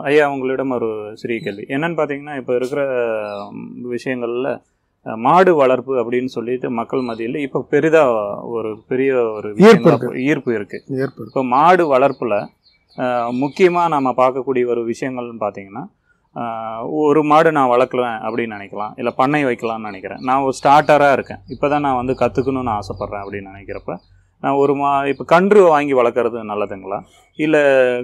ஐயா உங்களிடம் ஒரு சிறிய கேள்வி என்னன்னு பார்த்தீங்கன்னா இப்போ இருக்கிற ம், விஷயங்கள்ல அஹ், மாடு வளர்ப்பு அப்படின்னு சொல்லிட்டு மக்கள் மத்தியில் இப்போ பெரிதாக ஒரு பெரிய ஒரு ஈர்ப்பு விஷயங்களா- ஈர்ப்பு இருக்கு ஏற்படும் இப்போ மாடு வளர்ப்பில் முக்கியமாக நம்ம பார்க்கக்கூடிய ஒரு விஷயங்கள்னு பார்த்தீங்கன்னா ஆஹ், ஒரு மாடு நான் வளர்க்குவேன் அப்படின்னு நினைக்கலாம் இல்லை பண்ணை வைக்கலாம்னு நினைக்கிறேன் நான் ஒரு ஸ்டார்டராக இருக்கேன் இப்போ தான் நான் வந்து கற்றுக்கணும்னு ஆசைப்பட்றேன் அப்படின்னு நினைக்கிறப்ப நான் ஒரு மா இப்போ கன்று வாங்கி வளர்க்குறது நல்லதுங்களா இல்லை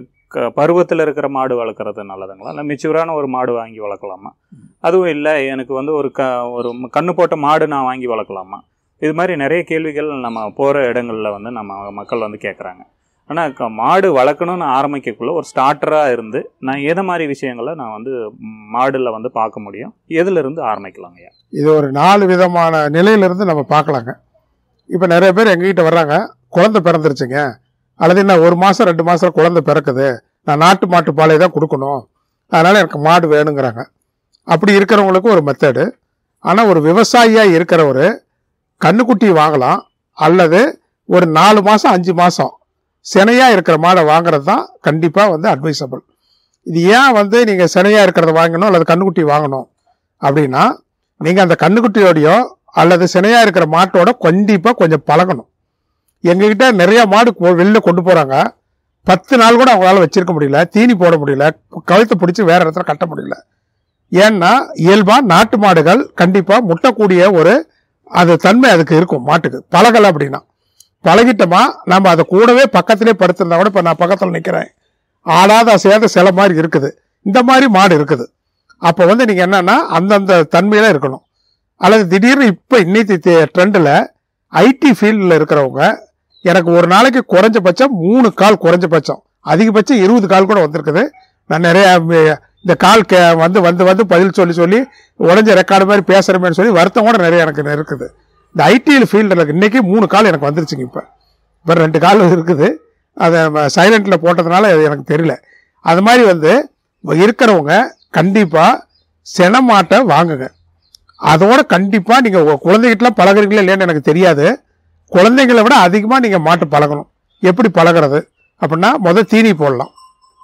க பருவத்தில் இருக்கிற மாடு வளர்க்குறது நல்லதுங்களா இல்லை மெச்சூரான ஒரு மாடு வாங்கி வளர்க்கலாமா அதுவும் இல்லை எனக்கு வந்து ஒரு க ஒரு கண்ணு போட்ட மாடு நான் வாங்கி வளர்க்கலாமா இது மாதிரி நிறைய கேள்விகள் நம்ம போகிற இடங்களில் வந்து நம்ம மக்கள் வந்து கேட்குறாங்க ஆனால் மாடு வளர்க்கணும்னு ஆரம்பிக்கக்குள்ள ஒரு ஸ்டார்டராக இருந்து நான் எதை மாதிரி விஷயங்களை நான் வந்து மாடில் வந்து பார்க்க முடியும் எதுல இருந்து ஆரம்பிக்கலாங்க ஐயா இது ஒரு நாலு விதமான நிலையிலிருந்து நம்ம பார்க்கலாங்க இப்போ நிறைய பேர் எங்ககிட்ட வர்றாங்க குழந்தை பிறந்துருச்சுங்க அல்லது என்ன ஒரு மாதம் ரெண்டு மாதம் குழந்தை பிறக்குது நான் நாட்டு மாட்டு பாலை தான் கொடுக்கணும் அதனால் எனக்கு மாடு வேணுங்கிறாங்க அப்படி இருக்கிறவங்களுக்கு ஒரு மெத்தடு ஆனால் ஒரு விவசாயியாக இருக்கிறவர் கண்ணுக்குட்டி வாங்கலாம் அல்லது ஒரு நாலு மாதம் அஞ்சு மாதம் சினையாக இருக்கிற மாடை வாங்குறது தான் கண்டிப்பாக வந்து அட்வைசபிள் இது ஏன் வந்து நீங்கள் சினையாக இருக்கிறத வாங்கணும் அல்லது கண்ணுக்குட்டி வாங்கணும் அப்படின்னா நீங்கள் அந்த கண்ணுக்குட்டியோடையோ அல்லது சினையாக இருக்கிற மாட்டோட கண்டிப்பாக கொஞ்சம் பழகணும் எங்ககிட்ட நிறைய மாடு கொ- வெளில கொண்டு போகிறாங்க பத்து நாள் கூட அவங்களால வச்சிருக்க முடியல தீனி போட முடியல கழுத்தை பிடிச்சி வேற இடத்துல கட்ட முடியல ஏன்னா இயல்பாக நாட்டு மாடுகள் கண்டிப்பாக முட்டக்கூடிய ஒரு அது தன்மை அதுக்கு இருக்கும் மாட்டுக்கு பழகலை அப்படின்னா பழகிட்டோமா நம்ம அதை கூடவே பக்கத்திலே படுத்திருந்தா கூட இப்போ நான் பக்கத்தில் நிற்கிறேன் ஆடாத அசையாத சில மாதிரி இருக்குது இந்த மாதிரி மாடு இருக்குது அப்போ வந்து நீங்கள் என்னன்னா அந்தந்த தன்மையில இருக்கணும் அல்லது திடீர்னு இப்போ இன்னைக்கு ட்ரெண்டில் ஐடி ஃபீல்டில் இருக்கிறவங்க எனக்கு ஒரு நாளைக்கு குறைஞ்சபட்சம் மூணு கால் குறைஞ்சபட்சம் அதிகபட்சம் இருபது கால் கூட வந்திருக்குது நான் நிறைய ம- இந்த கால் கே வந்து வந்து வந்து பதில் சொல்லி சொல்லி உடஞ்ச ரெக்கார்டு மாதிரி பேசுகிறமேன்னு சொல்லி வருத்தம் கூட நிறைய எனக்கு இருக்குது இந்த ஐடியில் ஃபீல்டில் இன்னைக்கு மூணு கால் எனக்கு வந்துருச்சுங்க இப்போ இப்போ ரெண்டு கால் இருக்குது அதை சைலண்டில் போட்டதுனால அது எனக்கு தெரியல அது மாதிரி வந்து இருக்கிறவங்க கண்டிப்பாக செனமாட்டை வாங்குங்க அதோட கண்டிப்பாக நீங்கள் உங்கள் குழந்தைகிட்டலாம் பழகுறீங்களா இல்லையான்னு எனக்கு தெரியாது குழந்தைங்களை விட அதிகமாக நீங்கள் மாட்டு பழகணும் எப்படி பழகுறது அப்படின்னா முத தீனி போடலாம்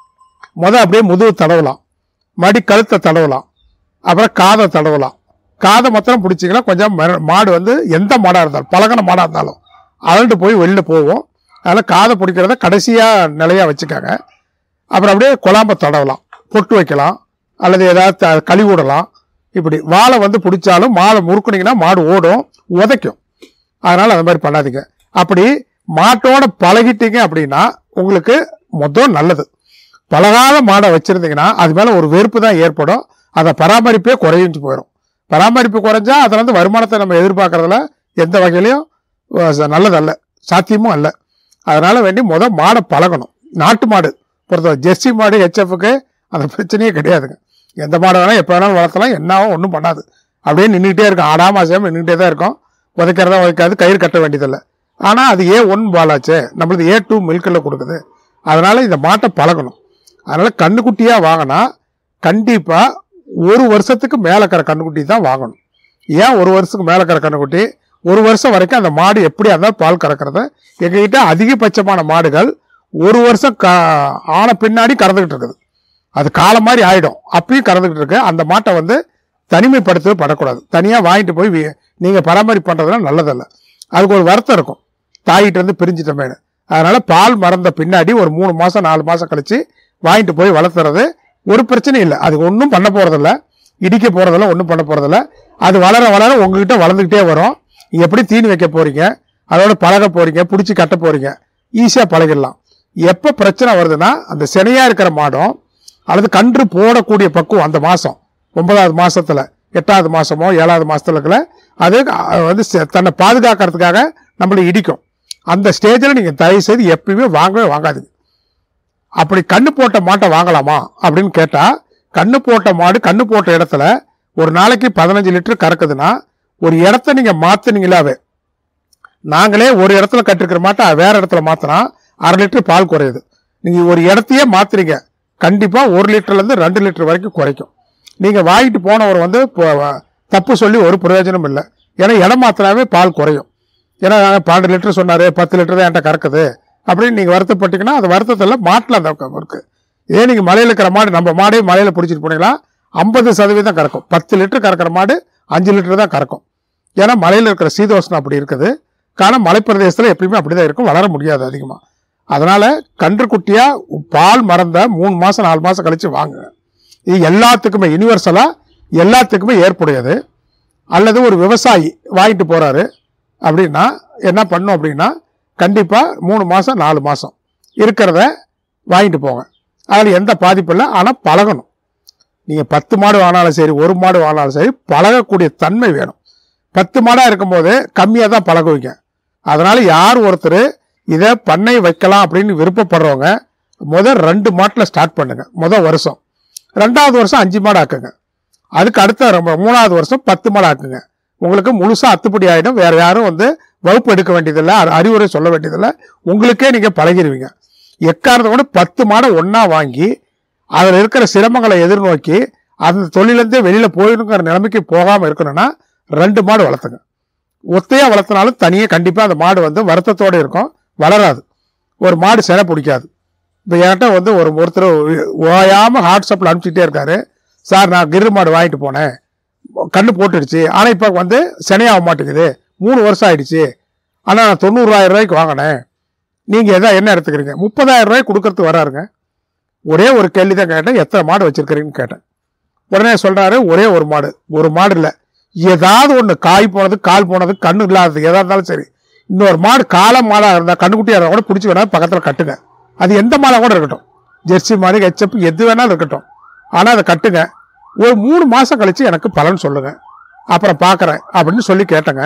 முத அப்படியே முதுகு தடவலாம் மடி கழுத்தை தடவலாம் அப்புறம் காதை தடவலாம் காதை மாத்திரம் பிடிச்சிங்கன்னா கொஞ்சம் மெர- மாடு வந்து எந்த மாடாக இருந்தாலும் பழகின மாடாக இருந்தாலும் அழண்டு போய் வெளில போவோம் அதனால் காதை பிடிக்கிறத கடைசியாக நிலையாக வச்சுக்காங்க அப்புறம் அப்படியே குழாம்ப தடவலாம் பொட்டு வைக்கலாம் அல்லது ஏதாவது த- கழுவி விடலாம் இப்படி வாழை வந்து பிடிச்சாலும் மாலை முறுக்குனீங்கன்னா மாடு ஓடும் உதைக்கும் அதனால் அந்த மாதிரி பண்ணாதீங்க அப்படி மாட்டோட பழகிட்டீங்க அப்படின்னா உங்களுக்கு மொத்தம் நல்லது பழகாத மாடை வச்சுருந்தீங்கன்னா அது மேலே ஒரு வெறுப்பு தான் ஏற்படும் அதை பராமரிப்பே குறைஞ்சு போயிடும் பராமரிப்பு குறைஞ்சா அதில் வந்து வருமானத்தை நம்ம எதிர்பார்க்கறதுல எந்த வகையிலையும் அஹ், ச- நல்லதல்ல சாத்தியமும் அல்ல அதனால வேண்டி முத மாடை பழகணும் நாட்டு மாடு பொறுத்தவரை ஜெர்சி மாடு ஹெச்எஃப்க்கு அந்த பிரச்சனையே கிடையாதுங்க எந்த மாடு வேணால் எப்போ வேணாலும் வளர்த்தலாம் என்னவோ ஒன்றும் பண்ணாது அப்படியே நின்றுக்கிட்டே இருக்கும் ஆடாம அசையாம நின்றுட்டே தான் இருக்கும் உதைக்கிறதா உதைக்காது கயிறு கட்ட வேண்டியதில்லை ஆனால் அது ஏ ஒன் பாலாச்சே நம்மளது ஏ டூ மில்கில் கொடுக்குது அதனால இந்த மாட்டை பழகணும் அதனால கண்ணுக்குட்டியாக வாங்கினா கண்டிப்பாக ஒரு வருஷத்துக்கு மேலே இருக்கிற கண்ணுக்குட்டி தான் வாங்கணும் ஏன் ஒரு வருஷத்துக்கு மேலே இருக்கிற கண்ணுக்குட்டி ஒரு வருஷம் வரைக்கும் அந்த மாடு எப்படியா இருந்தாலும் பால் கறக்கிறத எங்ககிட்ட அதிகபட்சமான மாடுகள் ஒரு வருஷம் க ஆன பின்னாடி கறந்துக்கிட்டு இருக்குது அது காலம் மாதிரி ஆயிடும் அப்பயும் கறந்துக்கிட்டு இருக்கு அந்த மாட்டை வந்து தனிமைப்படுத்தவே படக்கூடாது தனியாக வாங்கிட்டு போய் வி- நீங்க பராமரிப்பு பண்றதுலாம் நல்லதல்ல அதுக்கு ஒரு வருத்தம் இருக்கும் தாயிட்ட இருந்து பிரிஞ்சிட்டமேனு அதனால பால் மறந்த பின்னாடி ஒரு மூணு மாசம் நாலு மாசம் கழிச்சு வாங்கிட்டு போய் வளர்த்துறது ஒரு பிரச்சனையும் இல்லை அது ஒன்றும் பண்ண போறதில்ல இடிக்க போறதில்ல ஒன்றும் பண்ண போறதில்ல அது வளர வளர உங்ககிட்ட வளர்ந்துக்கிட்டே வரும் நீங்க எப்படி தீனி வைக்க போறீங்க அதோட பழக போறீங்க பிடிச்சி கட்ட போறீங்க ஈஸியா பழகிடலாம் எப்போ பிரச்சனை வருதுன்னா அந்த சினையா இருக்கிற மாடும் அல்லது கன்று போடக்கூடிய பக்குவம் அந்த மாசம் ஒன்பதாவது மாசத்துல எட்டாவது மாசமோ ஏழாவது மாசத்துல இருக்கல அது அஹ், வந்து செ- தன்னை பாதுகாக்கிறதுக்காக நம்மளை இடிக்கும் அந்த ஸ்டேஜில் நீங்க தயவு செய்து எப்பயுமே வாங்கவே வாங்காதீங்க அப்படி கண்ணு போட்ட மாட்டை வாங்கலாமா அப்படின்னு கேட்டா கண்ணு போட்ட மாடு கண்ணு போட்ட இடத்துல ஒரு நாளைக்கு பதினஞ்சு லிட்டர் கறக்குதுன்னா ஒரு இடத்த நீங்க மாத்துனீங்களாவே நாங்களே ஒரு இடத்துல கட்டிருக்கிற மாட்டை வேற இடத்துல மாத்தினா அரை லிட்டர் பால் குறையுது நீங்க ஒரு இடத்தையே மாத்துறீங்க கண்டிப்பா ஒரு லிட்டர்ல இருந்து ரெண்டு லிட்டர் வரைக்கும் குறைக்கும் நீங்க வாங்கிட்டு போனவர் வந்து இப்போ தப்பு சொல்லி ஒரு பிரயோஜனம் இல்லை ஏன்னா இடம் மாத்தினாவே பால் குறையும் ஏன்னா பன்னெண்டு லிட்டர் சொன்னாரு பத்து லிட்டர் தான் என்கிட்ட கறக்குது அப்படின்னு நீங்க வருத்தப்பட்டீங்கன்னா அது வருத்தத்தில் மாட்டில் அந்த க- இருக்கு இதே நீங்கள் மலையில் இருக்கிற மாடு நம்ம மாடே மலையில் பிடிச்சிட்டு போனீங்களா ஐம்பது சதவீதம் கறக்கும் பத்து லிட்டர் கறக்கிற மாடு அஞ்சு லிட்டர் தான் கறக்கும் ஏன்னா மலையில் இருக்கிற சீதோஷ்ணம் அப்படி இருக்குது காரணம் மலைப்பிரதேசத்தில் எப்பயுமே அப்படி தான் இருக்கும் வளர முடியாது அதிகமாக அதனால் கன்றுக்குட்டியாக பால் மறந்த மூணு மாதம் நாலு மாதம் கழித்து வாங்குங்க இது எல்லாத்துக்குமே யூனிவர்சலாக எல்லாத்துக்குமே ஏற்புடையது அல்லது ஒரு விவசாயி வாங்கிட்டு போகிறாரு அப்படின்னா என்ன பண்ணும் அப்படின்னா கண்டிப்பாக மூணு மாதம் நாலு மாதம் இருக்கிறத வாங்கிட்டு போங்க அதில் எந்த பாதிப்பும் இல்லை ஆனால் பழகணும் நீங்கள் பத்து மாடு வாங்கினாலும் சரி ஒரு மாடு வாங்கினாலும் சரி பழகக்கூடிய தன்மை வேணும் பத்து மாடாக இருக்கும்போது கம்மியாக தான் பழகுவீங்க அதனால் யார் ஒருத்தர் இதை பண்ணை வைக்கலாம் அப்படின்னு விருப்பப்படுறவங்க முதல் ரெண்டு மாட்டில் ஸ்டார்ட் பண்ணுங்க முதல் வருஷம் ரெண்டாவது வருஷம் அஞ்சு மாடு ஆக்குங்க அதுக்கு அடுத்த ரொம்ப மூணாவது வருஷம் பத்து மாடு ஆக்குங்க உங்களுக்கு முழுசாக அத்துப்படி ஆகிடும் வேற யாரும் வந்து வகுப்பு எடுக்க வேண்டியதில்லை அறி- அறிவுரை சொல்ல வேண்டியதில்லை உங்களுக்கே நீங்கள் பழகிடுவீங்க எக்காரணத்தை கூட பத்து மாடை ஒன்றா வாங்கி அதில் இருக்கிற சிரமங்களை எதிர்நோக்கி அந்த தொழிலேருந்தே வெளியில் போயிடுங்கிற நிலைமைக்கு போகாமல் இருக்கணும்னா ரெண்டு மாடு வளர்த்துங்க ஒத்தையாக வளர்த்தினாலும் தனியாக கண்டிப்பாக அந்த மாடு வந்து வருத்தத்தோடு இருக்கும் வளராது ஒரு மாடு சினை பிடிக்காது இப்போ என்கிட்ட வந்து ஒரு ஒருத்தர் ஓயாமல் வாட்ஸ்அப்பில் அனுப்பிச்சிட்டே இருக்காரு சார் நான் கிரு மாடு வாங்கிட்டு போனேன் கண்ணு போட்டுடுச்சு ஆனால் இப்போ வந்து சினையாக மாட்டேங்குது மூணு வருஷம் ஆயிடுச்சு ஆனால் நான் தொண்ணூறாயிரம் ரூபாய்க்கு வாங்கினேன் நீங்கள் எதா என்ன எடுத்துக்கிறீங்க முப்பதாயிரம் ரூபாய்க்கு கொடுக்கறதுக்கு வராருங்க ஒரே ஒரு கேள்வி தான் கேட்டேன் எத்தனை மாடு வச்சிருக்கிறீங்கன்னு கேட்டேன் உடனே சொல்றாரு ஒரே ஒரு மாடு ஒரு மாடு இல்லை ஏதாவது ஒன்று காய் போனது கால் போனது கண்ணு இல்லாதது எதா இருந்தாலும் சரி இன்னொரு மாடு காலை மாடாக இருந்தால் கண்ணுக்குட்டியாக இருந்தால் கூட பிடிச்சி வேணா பக்கத்தில் கட்டுங்க அது எந்த மாடாக கூட இருக்கட்டும் ஜெர்சி மாடு ஹெச்எப் எது வேணாலும் இருக்கட்டும் ஆனால் அதை கட்டுங்க ஒரு மூணு மாதம் கழிச்சு எனக்கு பலன் சொல்லுங்க அப்புறம் பார்க்குறேன் அப்படின்னு சொல்லி கேட்டேங்க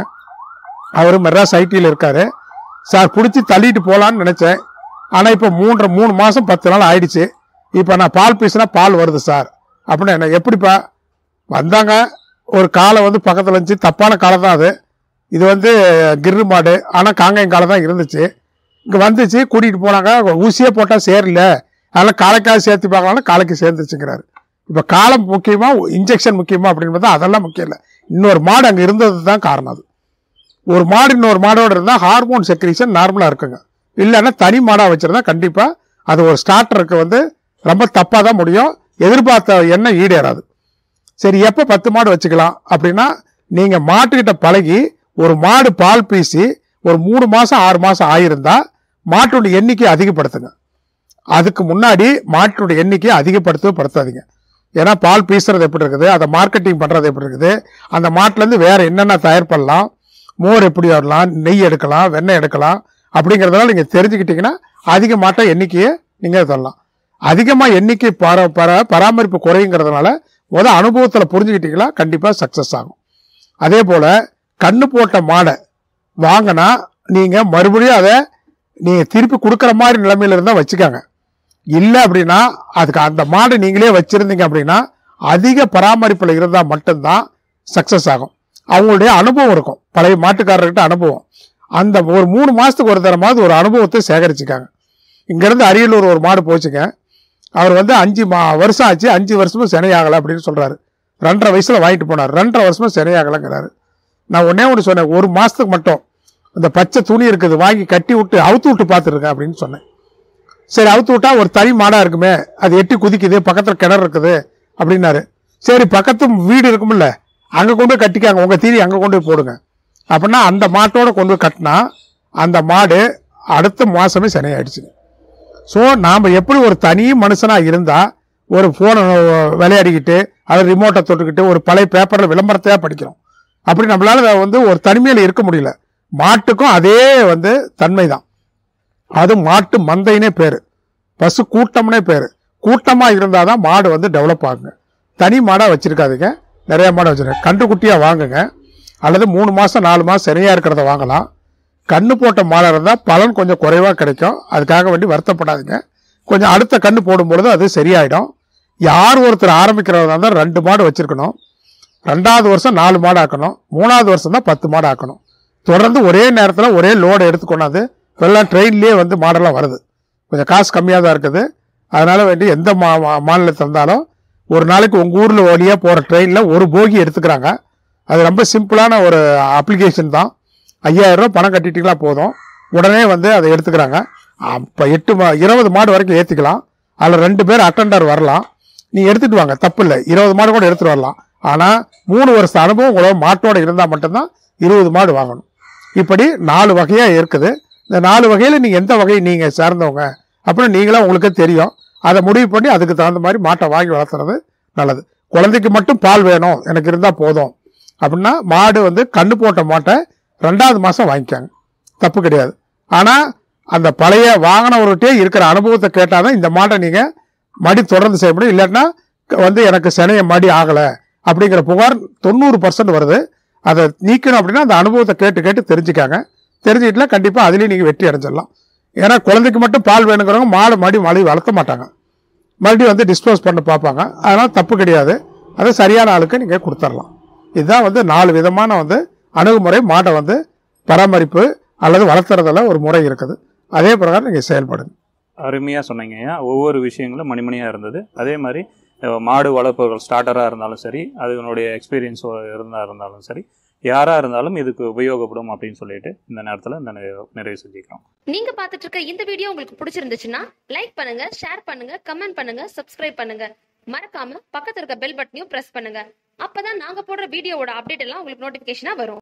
அவர் மெட்ராஸ் ஐடியில் இருக்காரு சார் பிடிச்சி தள்ளிட்டு போகலான்னு நினச்சேன் ஆனால் இப்போ மூன்றரை மூணு மாதம் பத்து நாள் ஆயிடுச்சு இப்போ நான் பால் பீசினா பால் வருது சார் அப்படின்னு என்ன எப்படிப்பா வந்தாங்க ஒரு காலை வந்து பக்கத்தில் இருந்துச்சு தப்பான காலை தான் அது இது வந்து கிர்ரு மாடு ஆனால் காங்காயம் காலை தான் இருந்துச்சு இங்கே வந்துச்சு கூட்டிகிட்டு போனாங்க ஊசியே போட்டால் சேரல அதனால் காலைக்காக சேர்த்து பார்க்கலாம்னா காலைக்கு சேர்ந்துச்சுங்கிறாரு இப்போ காலம் முக்கியமா இன்ஜெக்ஷன் முக்கியமா அப்படின்னு பார்த்தா அதெல்லாம் முக்கியம் இல்லை இன்னொரு மாடு அங்கே இருந்தது தான் காரணம் அது ஒரு மாடு இன்னொரு மாடோட இருந்தால் ஹார்மோன் செக்ரீஷன் நார்மலாக இருக்குங்க இல்லைன்னா தனி மாடாக வச்சிருந்தா கண்டிப்பாக அது ஒரு ஸ்டார்டருக்கு வந்து ரொம்ப தப்பாக தான் முடியும் எதிர்பார்த்த எண்ணெய் ஈடேறாது சரி எப்போ பத்து மாடு வச்சுக்கலாம் அப்படின்னா நீங்கள் மாட்டுக்கிட்ட பழகி ஒரு மாடு பால் பீசி ஒரு மூணு மாதம் ஆறு மாதம் ஆயிருந்தா மாட்டுடைய எண்ணிக்கை அதிகப்படுத்துங்க அதுக்கு முன்னாடி மாட்டுடைய எண்ணிக்கையை அதிகப்படுத்தவே படுத்தாதீங்க ஏன்னா பால் பீசுறது எப்படி இருக்குது அதை மார்க்கெட்டிங் பண்ணுறது எப்படி இருக்குது அந்த மாட்டுலேருந்து வேற என்னென்ன தயார் பண்ணலாம் மோர் எப்படி வரலாம் நெய் எடுக்கலாம் வெண்ணெய் எடுக்கலாம் அப்படிங்கிறதெல்லாம் நீங்கள் தெரிஞ்சுக்கிட்டீங்கன்னா அதிக மாட்டை எண்ணிக்கையை நீங்கள் தரலாம் அதிகமாக எண்ணிக்கை பர பர பராமரிப்பு குறைங்கிறதுனால முத அனுபவத்தில் புரிஞ்சுக்கிட்டீங்களா கண்டிப்பாக சக்ஸஸ் ஆகும் அதே போல் கண்ணு போட்ட மாடை வாங்கினா நீங்கள் மறுபடியும் அதை நீங்கள் திருப்பி கொடுக்குற மாதிரி நிலைமையில இருந்தால் வச்சுக்கோங்க இல்லை அப்படின்னா அதுக்கு அந்த மாடை நீங்களே வச்சுருந்தீங்க அப்படின்னா அதிக பராமரிப்பில் இருந்தால் மட்டும்தான் சக்ஸஸ் ஆகும் அவங்களுடைய அனுபவம் இருக்கும் பழைய மாட்டுக்காரர்கிட்ட அனுபவம் அந்த ஒரு மூணு மாதத்துக்கு ஒரு தரமாவது ஒரு அனுபவத்தை சேகரிச்சுக்காங்க இங்கேருந்து அரியலூர் ஒரு மாடு போச்சுங்க அவர் வந்து அஞ்சு மா வருஷம் ஆச்சு அஞ்சு வருஷமும் சினையாகலை அப்படின்னு சொல்கிறாரு ரெண்டரை வயசில் வாங்கிட்டு போனார் ரெண்டரை வருஷமும் சினையாகலைங்கிறாரு நான் ஒன்னே ஒன்று சொன்னேன் ஒரு மாதத்துக்கு மட்டும் இந்த பச்சை துணி இருக்குது வாங்கி கட்டி விட்டு அவுத்து விட்டு பார்த்துருக்கேன் அப்படின்னு சொன்னேன் சரி அவுத்து விட்டா ஒரு தனி மாடாக இருக்குமே அது எட்டி குதிக்குது பக்கத்தில் கிணறு இருக்குது அப்படின்னாரு சரி பக்கத்து வீடு இருக்கும்ல அங்கே கொண்டு போய் கட்டிக்காங்க உங்கள் தீனி அங்கே கொண்டு போய் போடுங்க அப்படின்னா அந்த மாட்டோட கொண்டு போய் கட்டினா அந்த மாடு அடுத்த மாதமே சினையாயிடுச்சுங்க ஸோ நாம் எப்படி ஒரு தனி மனுஷனாக இருந்தால் ஒரு ஃபோனை விளையாடிக்கிட்டு அதை ரிமோட்டை தொட்டுக்கிட்டு ஒரு பழைய பேப்பரில் விளம்பரத்தையாக படிக்கிறோம் அப்படி நம்மளால அதை வந்து ஒரு தனிமையில் இருக்க முடியல மாட்டுக்கும் அதே வந்து தன்மை தான் அது மாட்டு மந்தைனே பேர் பசு கூட்டம்னே பேர் கூட்டமாக இருந்தால் தான் மாடு வந்து டெவலப் ஆகுங்க தனி மாடாக வச்சுருக்காதுங்க நிறைய மாடு வச்சுருக்கேன் கன்றுக்குட்டியாக வாங்குங்க அல்லது மூணு மாதம் நாலு மாதம் சரியாக இருக்கிறத வாங்கலாம் கண்ணு போட்ட மாடாக இருந்தால் பலன் கொஞ்சம் குறைவாக கிடைக்கும் அதுக்காக வேண்டி வருத்தப்படாதீங்க கொஞ்சம் அடுத்த கண்ணு போடும்பொழுது அது சரியாயிடும் யார் ஒருத்தர் ஆரம்பிக்கிறதா இருந்தால் ரெண்டு மாடு வச்சுருக்கணும் ரெண்டாவது வருஷம் நாலு மாடு ஆக்கணும் மூணாவது வருஷம் தான் பத்து மாடு ஆக்கணும் தொடர்ந்து ஒரே நேரத்தில் ஒரே லோடு எடுத்து கொண்டாந்து இப்போல்லாம் ட்ரெயின்லேயே வந்து மாடெல்லாம் வருது கொஞ்சம் காசு கம்மியாக தான் இருக்குது அதனால் வேண்டி எந்த மா மா- மாநிலத்தில் இருந்தாலும் ஒரு நாளைக்கு உங்கள் ஊரில் வழியாக போகிற ட்ரெயினில் ஒரு போகி எடுத்துக்கிறாங்க அது ரொம்ப சிம்பிளான ஒரு அப்ளிகேஷன் தான் ஐயாயிரம் ரூபாய் பணம் கட்டிட்டீங்களா போதும் உடனே வந்து அதை எடுத்துக்கிறாங்க அப்போ எட்டு மா இருபது மாடு வரைக்கும் ஏற்றிக்கலாம் அதில் ரெண்டு பேர் அட்டெண்டர் வரலாம் நீ எடுத்துட்டு வாங்க தப்பு இல்லை இருபது மாடு கூட எடுத்துட்டு வரலாம் ஆனால் மூணு வருஷ அனுபவம் உங்களோட மாட்டோட இருந்தால் மட்டும்தான் இருபது மாடு வாங்கணும் இப்படி நாலு வகையாக இருக்குது இந்த நாலு வகையில் நீங்கள் எந்த வகையை நீங்கள் சேர்ந்தவங்க அப்படின்னு நீங்களே உங்களுக்கு தெரியும் அதை முடிவு பண்ணி அதுக்கு தகுந்த மாதிரி மாட்டை வாங்கி வளர்த்துறது நல்லது குழந்தைக்கு மட்டும் பால் வேணும் எனக்கு இருந்தால் போதும் அப்படின்னா மாடு வந்து கண்ணு போட்ட மாட்டை ரெண்டாவது மாதம் வாங்கிக்காங்க தப்பு கிடையாது ஆனால் அந்த பழைய வாங்கினவர்கிட்டே இருக்கிற அனுபவத்தை கேட்டால் தான் இந்த மாட்டை நீங்கள் மடி தொடர்ந்து செய்ய முடியும் இல்லாட்டினா வந்து எனக்கு சினைய மடி ஆகலை அப்படிங்கிற புகார் தொண்ணூறு பர்சன்ட் வருது அதை நீக்கணும் அப்படின்னா அந்த அனுபவத்தை கேட்டு கேட்டு தெரிஞ்சுக்காங்க தெரிஞ்சுக்கிட்டா கண்டிப்பாக அதுலேயும் நீங்கள் வெற்றி அடைஞ்சிடலாம் ஏன்னா குழந்தைக்கு மட்டும் பால் வேணுங்கிறவங்க மாடு மடி மடி வளர்த்த மாட்டாங்க மறுபடியும் வந்து டிஸ்போஸ் பண்ண பார்ப்பாங்க அதனால் தப்பு கிடையாது அதை சரியான ஆளுக்கு நீங்கள் கொடுத்துடலாம் இதுதான் வந்து நாலு விதமான வந்து அணுகுமுறை மாட்டை வந்து பராமரிப்பு அல்லது வளர்த்துறதுல ஒரு முறை இருக்குது அதே பிரகாரம் நீங்கள் செயல்படுங்க அருமையாக சொன்னீங்க ஐயா ஒவ்வொரு விஷயங்களும் மணிமணியாக இருந்தது அதே மாதிரி அஹ், மாடு வளர்ப்பவர்கள் ஸ்டார்டராக இருந்தாலும் சரி அதனுடைய எக்ஸ்பீரியன்ஸ் இருந்தால் இருந்தாலும் சரி யாராக இருந்தாலும் இதுக்கு உபயோகப்படும் அப்படின்னு சொல்லிட்டு இந்த நேரத்தில் இந்த நிறைவு நிறைவு செஞ்சுக்கிறோம் நீங்க பாத்துட்டு இருக்க இந்த வீடியோ உங்களுக்கு பிடிச்சிருந்துச்சுன்னா லைக் பண்ணுங்க ஷேர் பண்ணுங்க கமெண்ட் பண்ணுங்க சப்ஸ்கிரைப் பண்ணுங்க மறக்காம பக்கத்துல இருக்க பெல் பட்டனையும் பிரஸ் பண்ணுங்க அப்பதான் நாங்க போடுற வீடியோவோட அப்டேட் எல்லாம் உங்களுக்கு நோட்டிபிகேஷனா வரும்